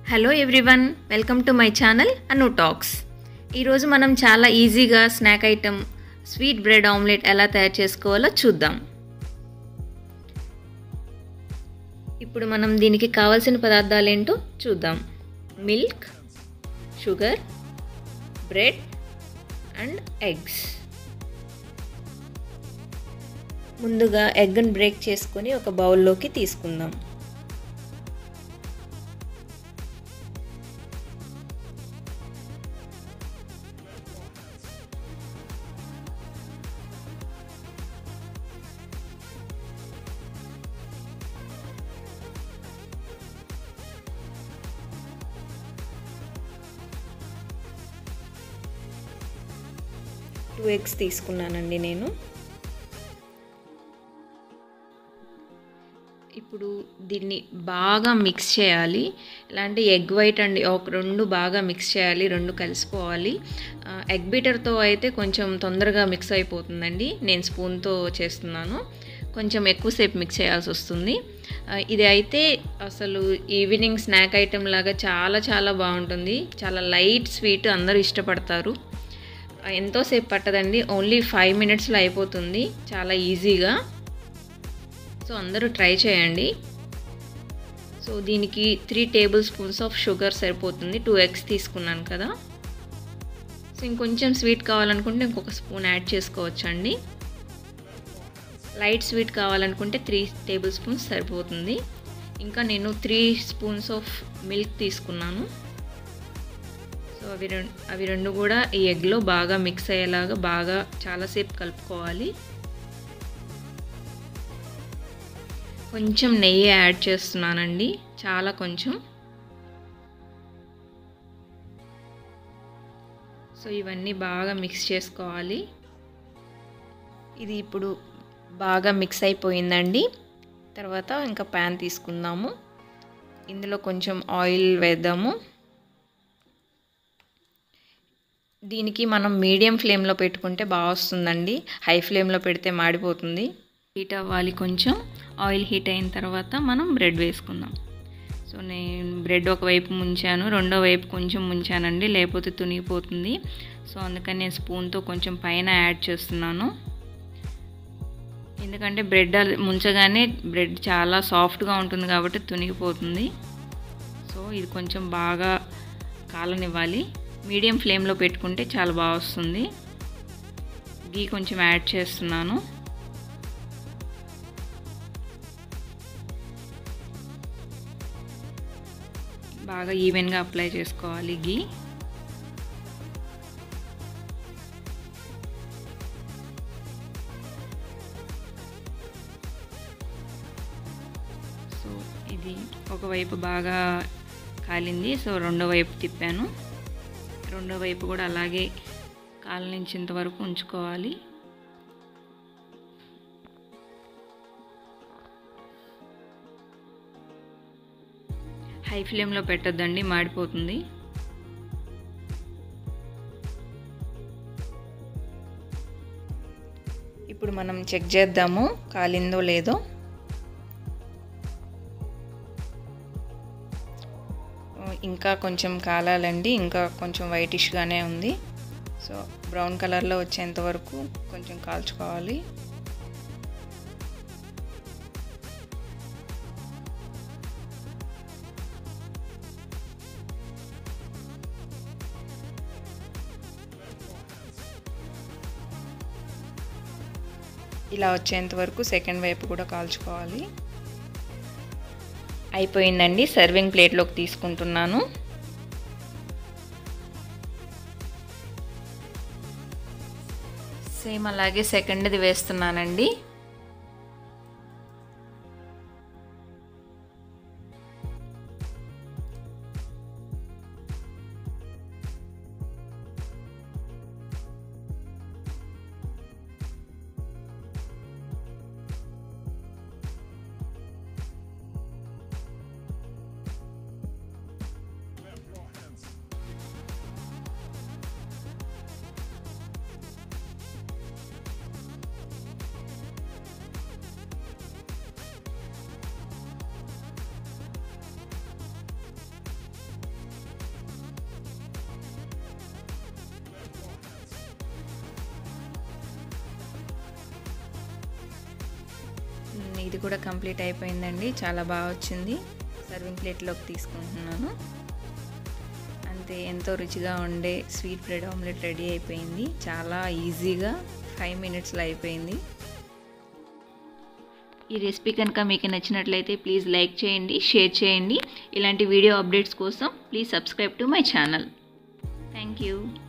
hello everyone welcome to my channel Anu talks ఈరోజు మనం చాలా ఈజీగా snack item sweet bread omelette ఎలా తయారు చేసుకోవాలో చూద్దాం ఇప్పుడు మనం దీనికి కావాల్సిన పదార్థాలు ఏంటో చూద్దాం milk sugar bread and eggs ముందుగా ఎగ్ని బ్రేక్ చేసుకొని ఒక బౌల్లోకి తీసుకుందాం టూ ఎగ్స్ తీసుకున్నానండి నేను ఇప్పుడు దీన్ని బాగా మిక్స్ చేయాలి ఇలాంటి ఎగ్ వైట్ అండి ఒక రెండు బాగా మిక్స్ చేయాలి రెండు కలిసిపోవాలి ఎగ్ బీటర్తో అయితే కొంచెం తొందరగా మిక్స్ అయిపోతుందండి నేను స్పూన్తో చేస్తున్నాను కొంచెం ఎక్కువసేపు మిక్స్ చేయాల్సి వస్తుంది ఇది అయితే అసలు ఈవినింగ్ స్నాక్ ఐటెం లాగా చాలా చాలా బాగుంటుంది చాలా లైట్ స్వీట్ అందరూ ఇష్టపడతారు ఎంతోసేపు పట్టదండి ఓన్లీ ఫైవ్ మినిట్స్లో అయిపోతుంది చాలా ఈజీగా సో అందరూ ట్రై చేయండి సో దీనికి three tablespoons of sugar సరిపోతుంది టూ ఎగ్స్ తీసుకున్నాను కదా సో ఇంకొంచెం స్వీట్ కావాలనుకుంటే ఇంకొక స్పూన్ యాడ్ చేసుకోవచ్చండి లైట్ స్వీట్ కావాలనుకుంటే త్రీ టేబుల్ స్పూన్స్ సరిపోతుంది ఇంకా నేను త్రీ స్పూన్స్ ఆఫ్ మిల్క్ తీసుకున్నాను సో అవి రెండు అవి రెండు కూడా ఈ ఎగ్లో బాగా మిక్స్ అయ్యేలాగా బాగా చాలాసేపు కలుపుకోవాలి కొంచెం నెయ్యి యాడ్ చేస్తున్నానండి చాలా కొంచెం సో ఇవన్నీ బాగా మిక్స్ చేసుకోవాలి ఇది ఇప్పుడు బాగా మిక్స్ అయిపోయిందండి తర్వాత ఇంకా ప్యాన్ తీసుకుందాము ఇందులో కొంచెం ఆయిల్ వేద్దాము దీనికి మనం మీడియం ఫ్లేమ్లో పెట్టుకుంటే బాగా వస్తుందండి హై ఫ్లేమ్లో పెడితే మాడిపోతుంది హీట్ అవ్వాలి కొంచెం ఆయిల్ హీట్ అయిన తర్వాత మనం బ్రెడ్ వేసుకుందాం సో నేను బ్రెడ్ ఒకవైపు ముంచాను రెండో వైపు కొంచెం ముంచానండి లేకపోతే తునిగిపోతుంది సో అందుకని నేను స్పూన్తో కొంచెం పైన యాడ్ చేస్తున్నాను ఎందుకంటే బ్రెడ్ ముంచగానే బ్రెడ్ చాలా సాఫ్ట్గా ఉంటుంది కాబట్టి తునిగిపోతుంది సో ఇది కొంచెం బాగా కాలనివ్వాలి మీడియం ఫ్లేమ్లో పెట్టుకుంటే చాలా బాగా వస్తుంది గీ కొంచెం యాడ్ చేస్తున్నాను బాగా ఈవెన్గా అప్లై చేసుకోవాలి గీ సో ఇది ఒకవైపు బాగా కాలింది సో రెండో వైపు తిప్పాను రెండో వైపు కూడా అలాగే కాలనించేంత వరకు ఉంచుకోవాలి హై ఫ్లేమ్లో పెట్టొద్దండి మాడిపోతుంది ఇప్పుడు మనం చెక్ చేద్దాము కాలిందో లేదో ఇంకా కొంచెం కాలాలండి ఇంకా కొంచెం వైటిష్గానే ఉంది సో బ్రౌన్ కలర్లో వచ్చేంత వరకు కొంచెం కాల్చుకోవాలి ఇలా వచ్చేంత వరకు సెకండ్ వైపు కూడా కాల్చుకోవాలి అయిపోయిందండి సర్వింగ్ ప్లేట్లోకి తీసుకుంటున్నాను సేమ్ అలాగే సెకండ్ది వేస్తున్నానండి ఇది కూడా కంప్లీట్ అయిపోయిందండి చాలా బాగా వచ్చింది సర్వింగ్ ప్లేట్లోకి తీసుకుంటున్నాను అంతే ఎంతో రుచిగా ఉండే స్వీట్ బ్రెడ్ ఆమ్లెట్ రెడీ అయిపోయింది చాలా ఈజీగా ఫైవ్ మినిట్స్లో అయిపోయింది ఈ రెసిపీ కనుక మీకు నచ్చినట్లయితే ప్లీజ్ లైక్ చేయండి షేర్ చేయండి ఇలాంటి వీడియో అప్డేట్స్ కోసం please subscribe to my channel thank you